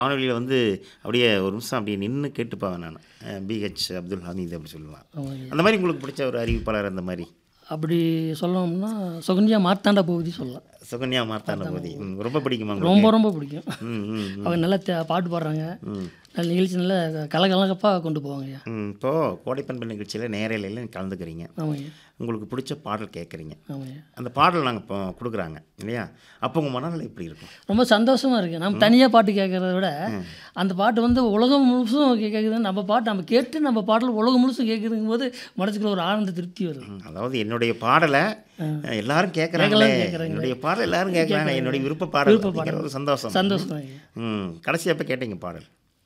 வானொலியில் வந்து அப்படியே ஒரு நிமிஷம் அப்படியே நின்று கேட்டுப்பாவேன் நான் பிஹெச் அப்துல் ஹமீது அப்படி சொல்லுவேன் ஆமாங்க அந்த மாதிரி உங்களுக்கு பிடிச்ச ஒரு அறிவிப்பாளர் அந்த மாதிரி அப்படி சொல்லணும்னா சுகன்யா மார்த்தாண்ட பகுதி சொல்லலாம் சுகன்யா மார்த்தாண்ட போதி ம், ரொம்ப பிடிக்குமா உங்களுக்கு ரொம்ப ரொம்ப பிடிக்கும் ம் ம் அவங்க நல்லா தே- பாட்டு பாடுறாங்க நல்ல நிகழ்ச்சி நல்லா கலகலகப்பாக கொண்டு போவாங்க ஐயா ம் இப்போது கோடைப்பண்பல் நிகழ்ச்சியில் நேரலையில் கலந்துக்கிறீங்க ஆமாங்க உங்களுக்கு பிடிச்ச பாடல் கேட்குறீங்க ஆமாங்க அந்த பாடல் நாங்கள் இப்போ கொடுக்குறாங்க இல்லையா அப்போ உங்கள் மனநிலை எப்படி இருக்கும் ரொம்ப சந்தோஷமா இருக்கு நம்ம தனியாக பாட்டு கேட்குறத விட அந்த பாட்டு வந்து உலகம் முழுசும் கேட்குது நம்ம பாட்டு நம்ம கேட்டு நம்ம பாடல் உலகம் முழுசும் கேட்குறதுங்கும் போது மனசுக்குள்ள ஒரு ஆனந்த திருப்தி வருது ம், அதாவது என்னுடைய பாடலை எல்லாரும் கேட்குறாங்களே என்னுடைய பாடல் எல்லாரும் கேட்குறாங்க என்னுடைய விருப்ப பாடல் அப்படிங்கிற ஒரு சந்தோஷம் சந்தோஷம் தான் ஐயா. ம் கடைசி எப்போ கேட்டீங்க பாடல்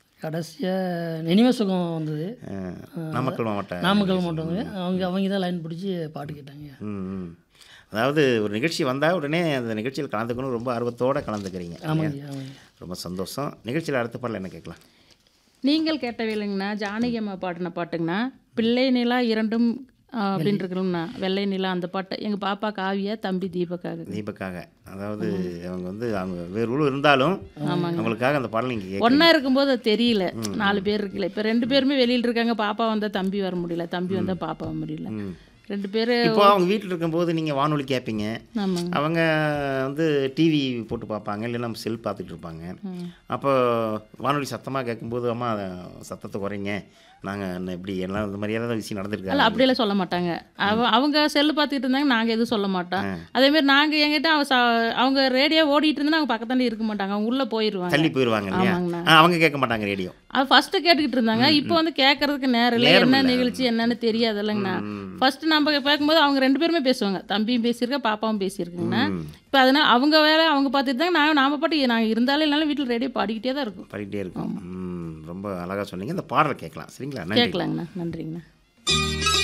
கடைசியாக நினைவே சுகம் வந்தது அஹ், நாமக்கல் மாவட்ட நாமக்கல் மாவட்டம் வந்து அவங்க அவங்க தான் லைன் பிடிச்சி பாட்டு கேட்டாங்க ம் ம். அதாவது ஒரு நிகழ்ச்சி வந்தால் உடனே அந்த நிகழ்ச்சியில் கலந்துக்கணும் ரொம்ப ஆர்வத்தோடு கலந்துக்கிறீங்க ஆமாங்க ஆமாங்க ரொம்ப சந்தோஷம் நிகழ்ச்சியில் அடுத்த பாடல் என்ன கேட்கலாம் நீங்கள் கேட்டவில்லைங்கண்ணா ஜானகி அம்மா பாடின பாட்டுங்கண்ணா பிள்ளை நிலா இரண்டும் ஆ, அப்படின்னு இருக்கணும்ண்ணா வெள்ளை நிலா அந்த பாட்டு எங்கள் பாப்பா காவியா தம்பி தீபக்காக தீபக்காக அதாவது அவங்க வந்து அவங்க வேறு ஊர் இருந்தாலும் அவங்களுக்காக அந்த பாடல் நீங்கள் கேட்க ஒன்றா இருக்கும்போது அது தெரியல நாலு பேர் இருக்குல்ல இப்போ ரெண்டு பேருமே வெளியில் இருக்காங்க பாப்பா வந்தால் தம்பி வர முடியல தம்பி வந்தால் பாப்பா வர முடியல ரெண்டு பேர் இப்போ அவங்க வீட்டில் இருக்கும்போது நீங்கள் வானொலி கேட்பீங்க ஆமாங்க அவங்க வந்து டிவி போட்டு பார்ப்பாங்க இல்லைன்னா நம்ம செல் பார்த்துட்டு இருப்பாங்க அப்போ வானொலி சத்தமாக கேட்கும்போது அம்மா சத்தத்தை குறைங்க நாங்கள் இப்படி எல்லாம் இந்த மாதிரி ஏதாவது விஷயம் அல்ல நடந்திருக்காங்க அப்படியெல்லாம் சொல்ல மாட்டாங்க அவ அவங்க செல்லு பார்த்துக்கிட்டு இருந்தாங்க நாங்கள் எதுவும் சொல்ல மாட்டோம் அதேமாரி நாங்கள் எங்கிட்ட அவ ச- அவங்க ரேடியோ ஓடிட்டு இருந்தா அவங்க பக்கத்தாண்ட இருக்க மாட்டாங்க அவங்க உள்ளே போயிடுவாங்க தள்ளி போயிடுவாங்க இல்லையா ஆமாங்கண்ணா. ஆ, அவங்க கேட்க மாட்டாங்க ரேடியோ அது ஃபஸ்ட்டு கேட்டுக்கிட்டு இருந்தாங்க இப்போ வந்து கேட்கறதுக்கு நேரம் இல்லை நேரம் என்ன இல்ல. நிகழ்ச்சி என்னன்னு தெரியாதுல்லங்கண்ணா ஃபர்ஸ்ட் நம்ம பார்க்கும்போது அவங்க ரெண்டு பேருமே பேசுவாங்க தம்பியும் பேசியிருக்கா பாப்பாவும் பேசியிருக்குங்கண்ணா இப்போ அதனால அவங்க வேலை அவங்க பார்த்துட்டு தாங்க நாங்கள் நாம பாட்டு நாங்கள் இருந்தாலும் இல்லைனாலும் வீட்டில் ரேடியோ பாடிக்கிட்டே தான் இருக்கும் பாடிக்கிட்டே இருக்கும் ம், ரொம்ப அழகாக சொன்னீங்க இந்த பாடலை கேட்கலாம் சரிங்களா நன்றி கேட்கலாங்கண்ணா நன்றிங்கண்ணா